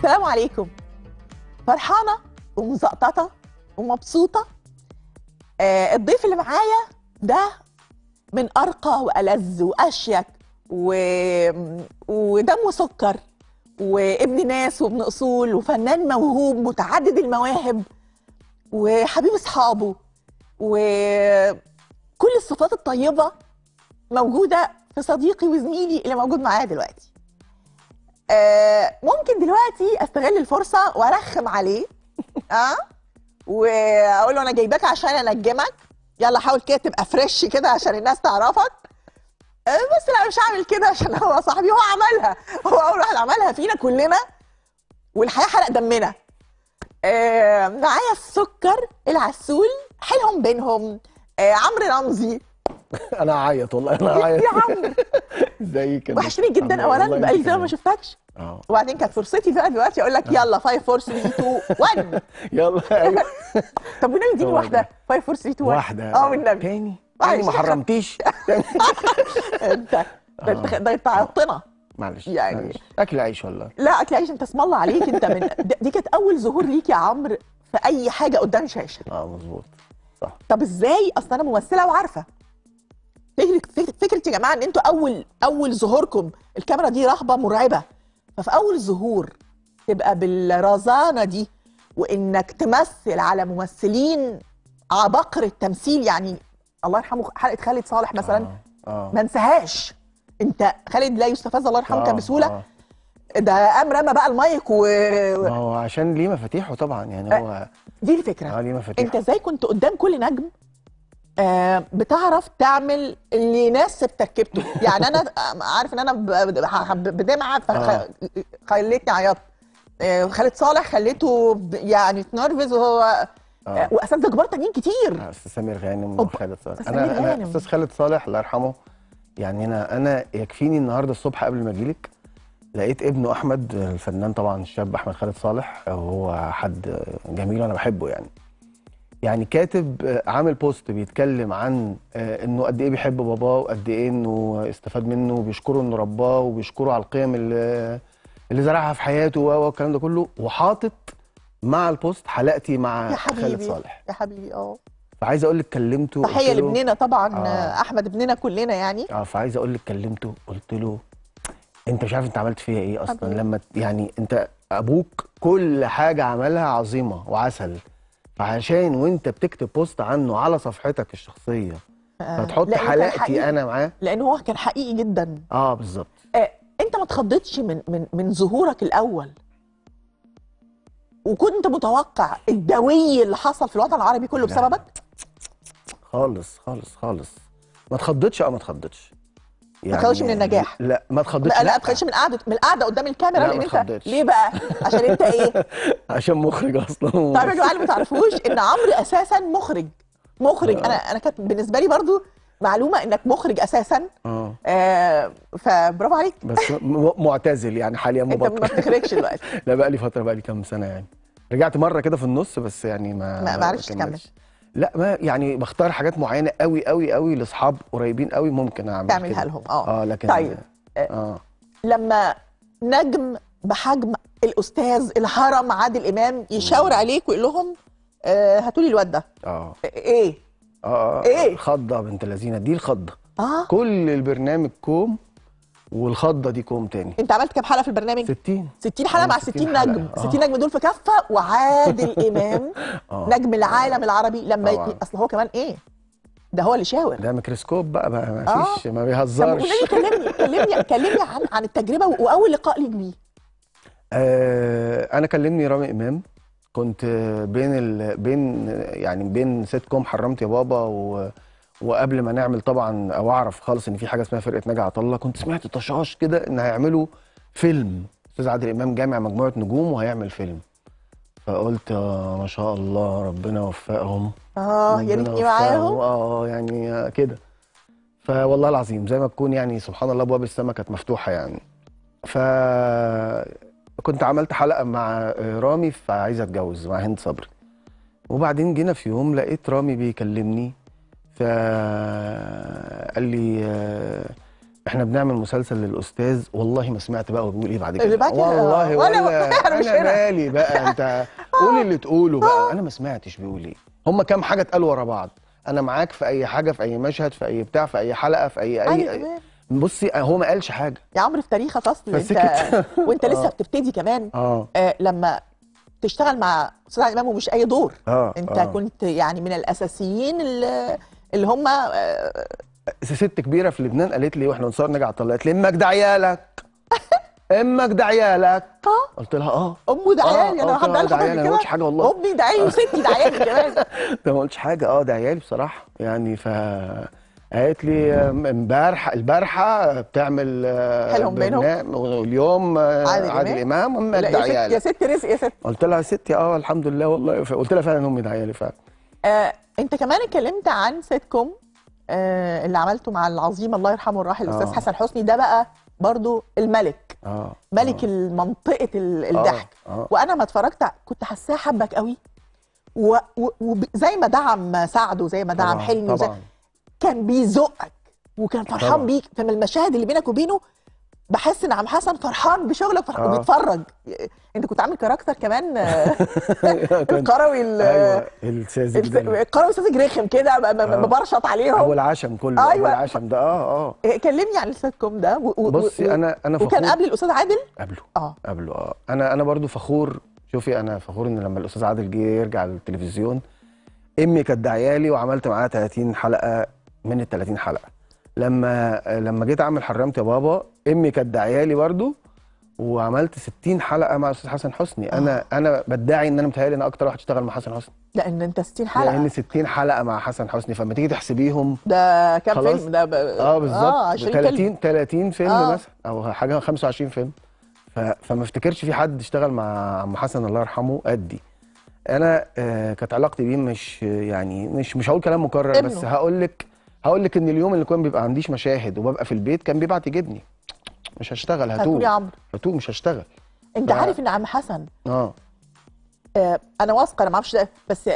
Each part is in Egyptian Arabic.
السلام عليكم فرحانه ومزقططه ومبسوطه آه الضيف اللي معايا ده من ارقى والذ واشيك و... ودمه سكر وابن ناس وابن اصول وفنان موهوب متعدد المواهب وحبيب اصحابه وكل الصفات الطيبه موجوده في صديقي وزميلي اللي موجود معايا دلوقتي آه ممكن دلوقتي استغل الفرصه وارخم عليه اه واقول له انا جايباك عشان انجمك يلا حاول كده تبقى فريش كده عشان الناس تعرفك آه بس لا مش هعمل كده عشان هو صاحبي هو عملها هو اول واحد عملها فينا كلنا والحياه حرق دمنا آه معايا السكر العسول حيلهم بينهم آه عمرو رمزي انا اعيط والله انا اعيط يا عمرو ازيك يا وحشني جدا الله- اولا والله بقالي أنت زمان ما كمان. شفتكش اه وبعدين كانت فرصتي بقى دلوقتي اقول لك يلا 5 4 3 2 1 يلا ايوه طب والنبي اديني هو واحده ده. 5 4 3 2 1 واحده اه والنبي تاني معلش. تاني ما حرمتيش انت ده انت ده انت عطنا معلش يعني- معلش. اكل عيش والله لا اكل عيش انت اسم الله عليك انت من د- دي كانت اول ظهور ليك يا عمرو في اي حاجه قدام شاشه اه مظبوط صح طب ازاي اصل انا ممثله وعارفه فكره فكره, فكرة يا جماعه ان انتوا اول اول ظهوركم الكاميرا دي رهبه مرعبه ففي اول ظهور تبقى بالرزانه دي وانك تمثل على ممثلين عبقر التمثيل يعني الله يرحمه حلقه خالد صالح مثلا اه, آه. ما انساهاش انت خالد لا يستفز الله يرحمه كان آه، بسهوله آه. ده قام رمى بقى المايك ودي ما هو عشان ليه مفاتيحه طبعا يعني هو الفكره اه ليه مفاتيحه انت ازاي كنت قدام كل نجم آه بتعرف تعمل اللي يناسب تركيبته يعني انا عارف ان انا ب- ب- بدمعه آه. فخلتني عيطت آه خالد صالح خليته ب- يعني تنرفز وهو آه. اه واساتذه كبار تانيين كتير استاذ سمير غانم أوبا. وخالد صالح أستاذ سمير انا انا غانم. استاذ خالد صالح الله يرحمه يعني انا انا يكفيني النهارده الصبح قبل ما اجيلك لقيت ابنه احمد الفنان طبعا الشاب احمد خالد صالح وهو حد جميل وانا بحبه يعني يعني كاتب عامل بوست بيتكلم عن انه قد ايه بيحب باباه وقد ايه انه استفاد منه وبيشكره انه رباه وبيشكره على القيم اللي اللي زرعها في حياته و- والكلام ده كله وحاطط مع البوست حلقتي مع يا خالد حبيبي صالح يا حبيبي اه فعايز اقول لك كلمته قلت تحيه له- لابننا طبعا آه. آه. احمد ابننا كلنا يعني اه فعايز اقول لك كلمته قلت له انت مش عارف انت عملت فيها ايه اصلا حبيبي. لما ت- يعني انت ابوك كل حاجه عملها عظيمه وعسل فعشان وانت بتكتب بوست عنه على صفحتك الشخصيه آه. فتحط لأنه كان حلقتي حقيقي. انا معاه لان هو كان حقيقي جدا اه بالظبط آه، انت ما اتخضيتش من من من ظهورك الاول وكنت متوقع الدوي اللي حصل في الوطن العربي كله لا. بسببك خالص خالص خالص ما اتخضتش اه ما اتخضتش يعني اتخضتش من النجاح. لا ما اتخضتش لا لا ما تخش من قعده من القعده قدام الكاميرا لا، لان ما انت اتخضيتش. ليه بقى عشان انت ايه عشان مخرج اصلا طيب يا جماعه اللي ما تعرفوش ان عمرو اساسا مخرج مخرج انا انا كانت بالنسبه لي برضو معلومه انك مخرج اساسا اه آه فبرافو عليك بس م- معتزل يعني حاليا انت ما مبطل بتخرجش دلوقتي لا بقى لي فتره بقى لي كام سنه يعني رجعت مره كده في النص بس يعني ما ما- ما عرفتش كملتش. لا ما يعني بختار حاجات معينه قوي قوي قوي لاصحاب قريبين قوي ممكن اعمل تعملها كده. لهم اه اه لكن طيب. اه لما نجم بحجم الاستاذ الهرم عادل امام يشاور عليك ويقول لهم آه هاتوا لي الواد ده اه ايه اه إيه؟ خضه بنت لذينه دي الخضه اه كل البرنامج كوم والخضه دي كوم تاني انت عملت كام حلقه في البرنامج 60 60 حلقه مع 60 60 حلقة. نجم آه. 60 نجم دول في كفه وعادل امام اه نجم العالم العربي لما ي... طبعاً. اصل هو كمان ايه ده هو اللي شاور ده ميكروسكوب بقى ما ما آه. فيش ما طب بيهزرش والنبي كلمني كلمني كلمني عن عن التجربه واول لقاء ليك بيه آه انا كلمني رامي امام كنت بين ال... بين يعني بين سيت كوم حرمت يا بابا و... وقبل ما نعمل طبعا او اعرف خالص ان في حاجه اسمها فرقه ناجي عطا الله كنت سمعت طشاش كده ان هيعملوا فيلم استاذ عادل امام جامع مجموعه نجوم وهيعمل فيلم فقلت آه ما شاء الله ربنا وفقهم اه يا ربنا ريتني وفقهم. معاهم اه يعني آه، كده فوالله العظيم زي ما تكون يعني سبحان الله ابواب السماء كانت مفتوحه يعني ف كنت عملت حلقه مع آه، رامي في عايز اتجوز مع هند صبري وبعدين جينا في يوم لقيت رامي بيكلمني فقال لي آه، واحنا بنعمل مسلسل للاستاذ والله ما سمعت بقى هو بيقول ايه بعد كده اللي بعد كده، والله آه. ولا وأنا- أنا مش انا هنا. مالي بقى انت قول اللي تقوله بقى انا ما سمعتش بيقول ايه هم كام حاجه اتقالوا ورا بعض انا معاك في اي حاجه في اي مشهد في اي بتاع في اي حلقه في اي أيوة اي, كمان. بصي هو ما قالش حاجه يا عمرو في تاريخك اصل انت فسكت. وانت لسه آه. بتبتدي كمان اه آه لما تشتغل مع استاذ عادل امام ومش اي دور اه انت آه. كنت يعني من الاساسيين اللي, اللي هم آه ست كبيره في لبنان قالت لي واحنا بنصور نجع طلع قالت لي امك ده عيالك امك ده عيالك آه. قلت لها اه امه ده آه، عيالي انا آه، حد ده قال عيالي، أنا ما كده قلتش حاجة والله. امي ده عيالي وستي ده عيالي كمان ده ما قلتش حاجه اه ده عيالي بصراحه يعني ف قالت لي آم، امبارح البارحه بتعمل آه، حلوهم بينهم. برنامج، واليوم آه، عادل عادل إمام. امام امك لا ده يا ست يا عيالك ست رزق يا ست قلت لها يا ستي اه الحمد لله والله قلت لها فعلا امي ده عيالي فعلا آه انت كمان اتكلمت عن سيت كوم آه اللي عملته مع العظيم الله يرحمه الراحل الاستاذ آه. حسن حسني ده بقى برضو الملك اه ملك آه. المنطقه ال- الضحك آه. وانا ما اتفرجت ع- كنت حاساه حبك قوي و- و- وزي ما دعم سعد وزي ما دعم طبعاً، حلمي وزي طبعا كان بيزقك وكان فرحان طبعاً. بيك فمن المشاهد اللي بينك وبينه بحس ان عم حسن فرحان بشغلك فرحان آه. وبيتفرج انت كنت عامل كاركتر كمان آه، كان- القروي ال- ايوه الساذج الس- ده القروي ساذج رخم كده ب- ب- آه. ببرشط عليهم ابو العشم كله ابو أيوة. العشم ده اه اه إيه، كلمني عن السيت كوم ده و- و- بصي و- انا انا فخور وكان قبل الاستاذ عادل قبله اه قبله اه انا انا برضو فخور شوفي انا فخور ان لما الاستاذ عادل جه يرجع للتلفزيون امي كانت داعيالي وعملت معاها 30 حلقه من ال 30 حلقه لما لما جيت اعمل حرمت يا بابا امي كانت داعيالي برضو وعملت 60 حلقه مع الاستاذ حسن حسني انا انا بدعي ان انا متهيألي انا اكتر واحد اشتغل مع حسن حسني لان انت 60 حلقه لان 60 حلقه مع حسن حسني فلما تيجي تحسبيهم ده كام خلاص. فيلم ده ب... اه بالظبط اه 20 فيلم 30 30 فيلم آه. مثلا او حاجه 25 فيلم ف... فما افتكرش في حد اشتغل مع عم حسن الله يرحمه قدي انا آه كانت علاقتي بيه مش يعني مش مش هقول كلام مكرر ابنه. بس هقول لك هقول لك ان اليوم اللي كان بيبقى عنديش مشاهد وببقى في البيت كان بيبعت يجيبني مش هشتغل هتقول هتوه يا عمرو هتوه مش هشتغل انت ف- عارف ان عم حسن اه آه انا واثقه انا ما اعرفش ده بس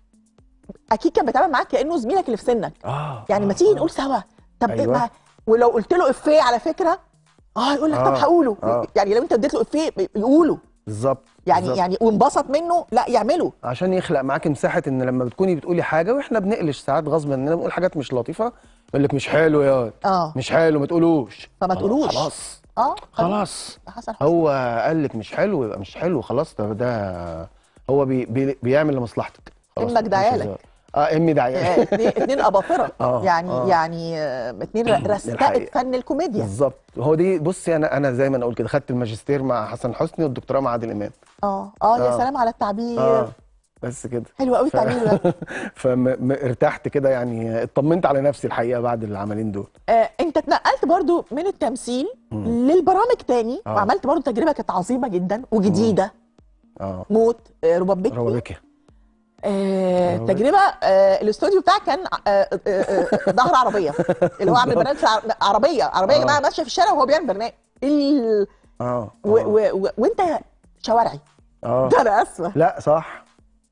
اكيد كان بيتعامل معاك كانه زميلك اللي في سنك اه يعني ما آه، تيجي آه. نقول سوا طب إيه أيوة. ما ولو قلت له افيه على فكره اه يقول لك طب آه، هقوله آه. يعني لو انت اديت له افيه يقوله بالظبط يعني بالظبط. يعني وانبسط منه لا يعمله عشان يخلق معاك مساحه ان لما بتكوني بتقولي حاجه واحنا بنقلش ساعات غصب عننا بنقول حاجات مش لطيفه يقول لك مش حلو يا اه مش حلو ما تقولوش فما تقولوش. خلاص اه خلاص حسن حسن هو قال لك مش حلو يبقى مش حلو خلاص ده ده هو بي بي بيعمل لمصلحتك خلاص إمك ده مش عيالك. هزار. اه امي ده آه، عيالك اتنين اتنين اباطره آه، يعني آه. يعني آه، اتنين ر- رستقت الحقيقة. فن الكوميديا بالظبط هو دي بصي انا انا زي ما انا اقول كده خدت الماجستير مع حسن حسني والدكتوراه مع عادل امام اه اه يا آه. سلام على التعبير اه بس كده حلو قوي التعبير ده فارتحت كده يعني اطمنت على نفسي الحقيقه بعد العملين دول آه، انت اتنقلت برضو من التمثيل للبرامج تاني آه. وعملت برضو تجربه كانت عظيمه جدا وجديده اه موت آه، رباب روبا بيكي بيكي آه رباب. تجربه آه الاستوديو بتاعك كان آه آه آه ظهر عربيه اللي هو عامل برنامج في عر- عربيه عربيه يا آه. جماعه ماشيه في الشارع وهو بيعمل برنامج ال... اه و... آه. و... و... وانت شوارعي اه ده انا اسفه لا صح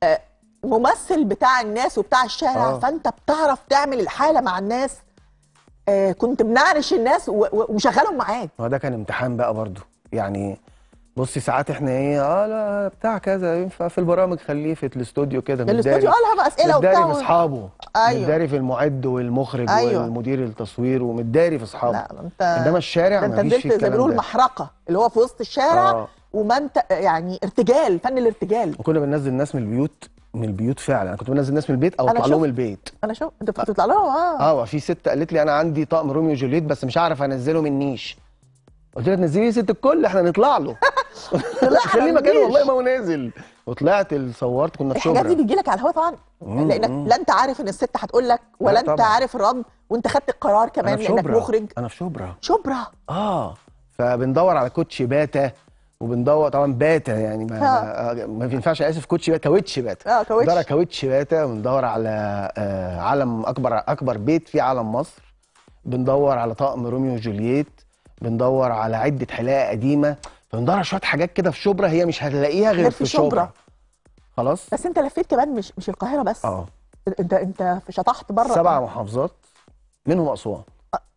ممثل بتاع الناس وبتاع الشارع آه. فانت بتعرف تعمل الحاله مع الناس آه كنت بنعرش الناس و- و- ومشغلهم معاك هو ده كان امتحان بقى برضو يعني بصي ساعات احنا ايه اه لا بتاع كذا ينفع في البرامج خليه في الاستوديو كده الاستوديو قالها بقى اسئله متداري وبتاع في اصحابه أيوة. متداري في المعد والمخرج أيوة. والمدير التصوير ومتداري في اصحابه لا انت انما الشارع ده انت ما فيش نزلت فيه زي ما الكلام بيقولوا ده المحرقه اللي هو في وسط الشارع آه. وما انت يعني ارتجال فن الارتجال وكنا بننزل الناس من البيوت من البيوت فعلا انا كنت بنزل الناس من البيت او أنا اطلع لهم شفت. البيت انا شوف انت كنت بتطلع لهم اه اه وفي ست قالت لي انا عندي طقم روميو وجولييت بس مش هعرف انزله من النيش قلت لها تنزليه يا ست الكل احنا نطلع له خليه مكانه النيش. والله ما هو نازل وطلعت صورت كنا في الحاجات دي شبرا بتجي لك على الهوا طبعا مم، لانك مم. لا انت عارف ان الست هتقول لك ولا لا انت طبعا. عارف الرد وانت خدت القرار كمان انا في لانك شبرا مخرج انا في شبرا شبرا اه فبندور على كوتش باتا وبندور طبعا باتا يعني ما ما, ما ينفعش اسف كوتش باتا كاوتش باتا اه كاوتش. بندور على كاوتش باتا وبندور على آه علم اكبر اكبر بيت فيه علم مصر بندور على طقم روميو وجولييت بندور على عده حلاقه قديمه فبندور على شويه حاجات كده في شبرا هي مش هتلاقيها غير, غير في في شبرا, شبرا. خلاص بس انت لفيت كمان مش مش القاهره بس اه انت انت شطحت بره سبع محافظات منهم اسوان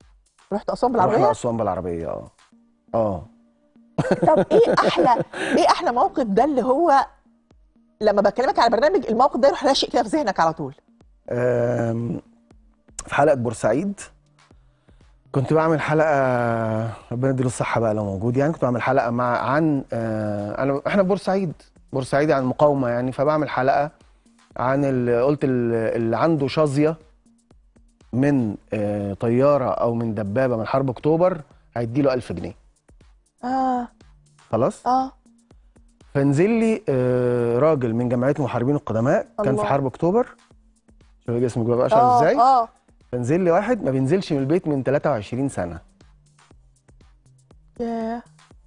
رحت اسوان رحنا بالعربيه اسوان بالعربيه اه اه طب ايه احلى ايه احلى موقف ده اللي هو لما بكلمك على برنامج الموقف ده يروح راشق كده في ذهنك على طول آم، في حلقه بورسعيد كنت بعمل حلقه ربنا يديله الصحه بقى لو موجود يعني كنت بعمل حلقه مع عن آه، انا احنا في بورسعيد بورسعيد عن المقاومه يعني فبعمل حلقه عن ال- قلت ال- اللي عنده شظيه من آه، طياره او من دبابه من حرب اكتوبر هيديله 1000 جنيه اه خلاص اه فنزل لي آه، راجل من جمعيه المحاربين القدماء كان الله. في حرب اكتوبر شوف جسمك بقى اشعر اه ازاي اه فنزل لي واحد ما بينزلش من البيت من 23 سنه ياه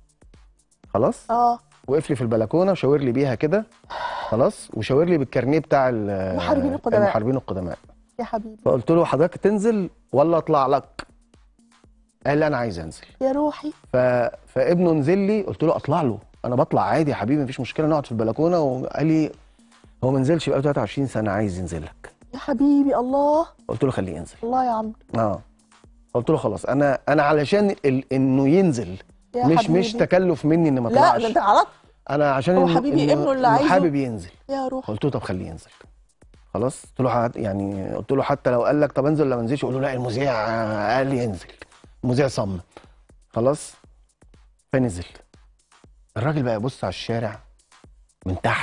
خلاص اه وقف لي في البلكونه وشاور لي بيها كده خلاص وشاور لي بالكارنيه بتاع ال- المحاربين القدماء. المحاربين القدماء يا حبيبي فقلت له حضرتك تنزل ولا اطلع لك قال لي انا عايز انزل يا روحي ف... فابنه نزل لي قلت له اطلع له انا بطلع عادي يا حبيبي مفيش مشكله نقعد في البلكونه وقال لي هو ما نزلش بقى 23 سنه عايز ينزل لك يا حبيبي الله قلت له خليه ينزل الله يا عمرو اه قلت له خلاص انا انا علشان ال... انه ينزل يا مش حبيبي. مش تكلف مني ان ما لا اطلعش ده انت غلط انا عشان هو إنه- حبيبي إنه- ابنه اللي إنه عايزه. حابب ينزل يا روحي قلت له طب خليه ينزل خلاص قلت له حت- يعني قلت له حتى لو قال لك طب انزل ولا ما انزلش قول له لا المذيع آه، قال لي ينزل المذيع صمم خلاص فنزل الراجل بقى يبص على الشارع من تحت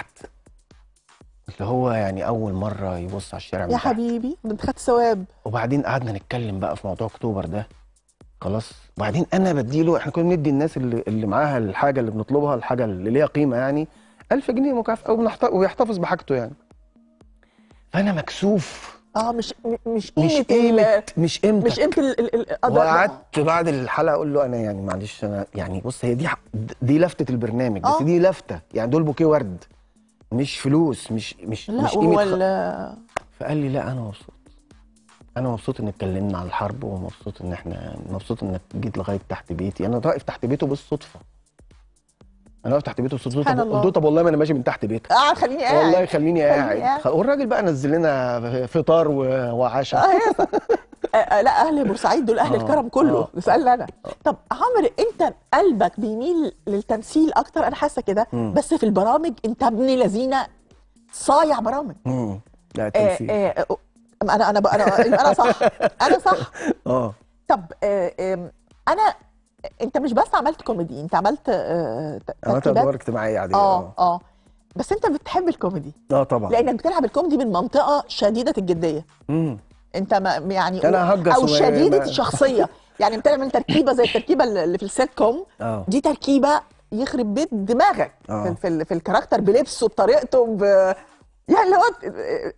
اللي هو يعني اول مره يبص على الشارع من يا تحت حبيبي ده انت خدت ثواب وبعدين قعدنا نتكلم بقى في موضوع اكتوبر ده خلاص وبعدين انا بديله احنا كنا بندي الناس اللي, اللي معاها الحاجه اللي بنطلبها الحاجه اللي ليها قيمه يعني 1000 جنيه مكافاه وبنحت- ويحتفظ بحاجته يعني فانا مكسوف اه مش م- مش مش قيمه قيمه ال- مش قيمتك مش قيمه ال- ال- ال- آه، ده- وقعدت بعد الحلقه اقول له انا يعني معلش انا يعني بص هي دي ح- دي لفته البرنامج بس آه. دي لفته يعني دول بوكيه ورد مش فلوس مش مش لا مش هو قيمه خ... ال- فقال لي لا انا مبسوط انا مبسوط ان اتكلمنا عن الحرب ومبسوط ان احنا مبسوط انك جيت لغايه تحت بيتي انا واقف تحت بيته بالصدفه انا واقف تحت بيته بالصدفه سبحان طب- الله. قلت له طب والله ما انا ماشي من تحت بيتك اه خليني قاعد والله خليني قاعد قاعد. خ- والراجل بقى نزل لنا فطار و- وعشاء اه يا صح. آه، آه، لا اهل بورسعيد دول اهل آه، الكرم كله آه. اسالني انا طب عمرو انت قلبك بيميل للتمثيل اكتر انا حاسه كده مم. بس في البرامج انت ابن لذينه صايع برامج مم. لا آه التمثيل آه آه، انا انا انا انا صح انا صح اه طب آه آم، انا انت مش بس عملت كوميدي انت عملت آه ت- عملت تركيبات ادوار اجتماعيه عاديه اه اه بس انت بتحب الكوميدي اه طبعا لانك بتلعب الكوميدي من منطقه شديده الجديه مم. انت ما يعني أنا هجس او و- شديده ما- الشخصيه يعني بتعمل تركيبه زي التركيبه اللي في السيت كوم اه دي تركيبه يخرب بيت دماغك آه. في, في, ال- في الكاركتر بلبسه بطريقته ب... يعني اللي هو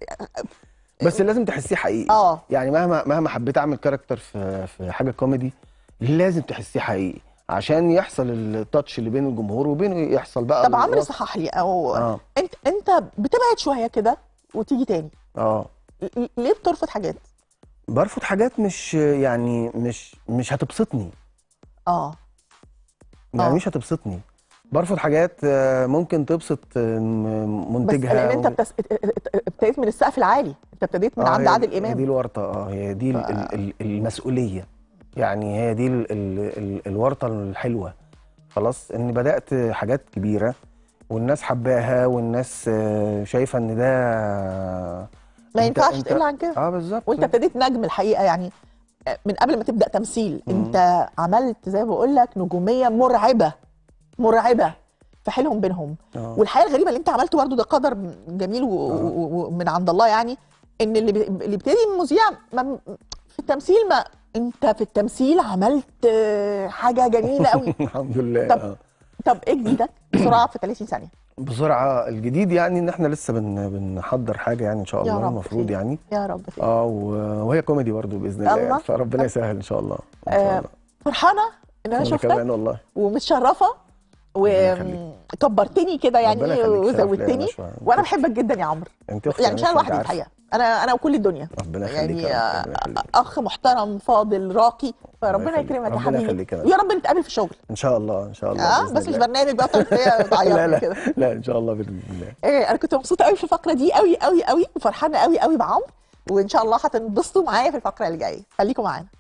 بس لازم تحسيه حقيقي اه يعني مهما مهما حبيت اعمل كاركتر في في حاجه كوميدي لازم تحسيه حقيقي عشان يحصل التاتش اللي بين الجمهور وبينه يحصل بقى طب عمرو الوصف. صحح لي او اه انت انت بتبعد شويه كده وتيجي تاني اه ل- ليه بترفض حاجات برفض حاجات مش يعني مش مش هتبسطني اه يعني آه. مش هتبسطني برفض حاجات آه، ممكن تبسط آه، م- بس منتجها لان انت وم- بتس... ابتديت من السقف العالي انت ابتديت من آه، عند هي- عادل هي دي امام الورطه اه هي دي ال- ال- ال- المسؤوليه يعني هي دي ال ال ال الورطه الحلوه خلاص ان بدات حاجات كبيره والناس حباها والناس آه، شايفه ان ده ما أنت- ينفعش أنت- تقل عن كده اه بالظبط وانت ابتديت نجم الحقيقه يعني من قبل ما تبدا تمثيل مم. انت عملت زي ما بقول لك نجوميه مرعبه مرعبه في حيلهم بينهم آه. والحقيقه الغريبه اللي انت عملته برضه ده قدر جميل و- و- ومن عند الله يعني ان اللي بي- اللي بيبتدي مذيع ما- في التمثيل ما انت في التمثيل عملت آه، حاجه جميله قوي الحمد لله طب- آه. طب ايه جديدك بسرعه في 30 ثانيه بسرعه الجديد يعني ان احنا لسه بن بنحضر حاجه يعني ان شاء يا الله رب المفروض خير. يعني يا رب خير اه و- وهي كوميدي برضو باذن الله الله. يعني فربنا يسهل ان شاء الله ان شاء آه، الله فرحانه ان انا أنا شفتك كمان والله ومتشرفه ربنا يخليك. وكبرتني كده يعني ربنا يخليك، شرف ليا يا وزودتني باشا. وانا بحبك جدا يا عمرو انت اختي يعني يا مش انا ناس، أنت لوحدي عارفة. الحقيقه انا انا وكل الدنيا ربنا يخليك يعني يا رب، ربنا آه، يخليك. اخ محترم فاضل راقي فربنا يخليك. يكرمك يا ربنا حبيبي يخليك يا رب. ويا رب نتقابل في الشغل ان شاء الله ان شاء الله اه بإذن بس مش الله. برنامج بقى تقعد فيا لا تعيطني لا كده لا ان شاء الله باذن الله ايه انا كنت مبسوطه قوي في الفقره دي قوي قوي قوي وفرحانه قوي قوي بعمرو وان شاء الله هتنبسطوا معايا في الفقره اللي جايه خليكم معانا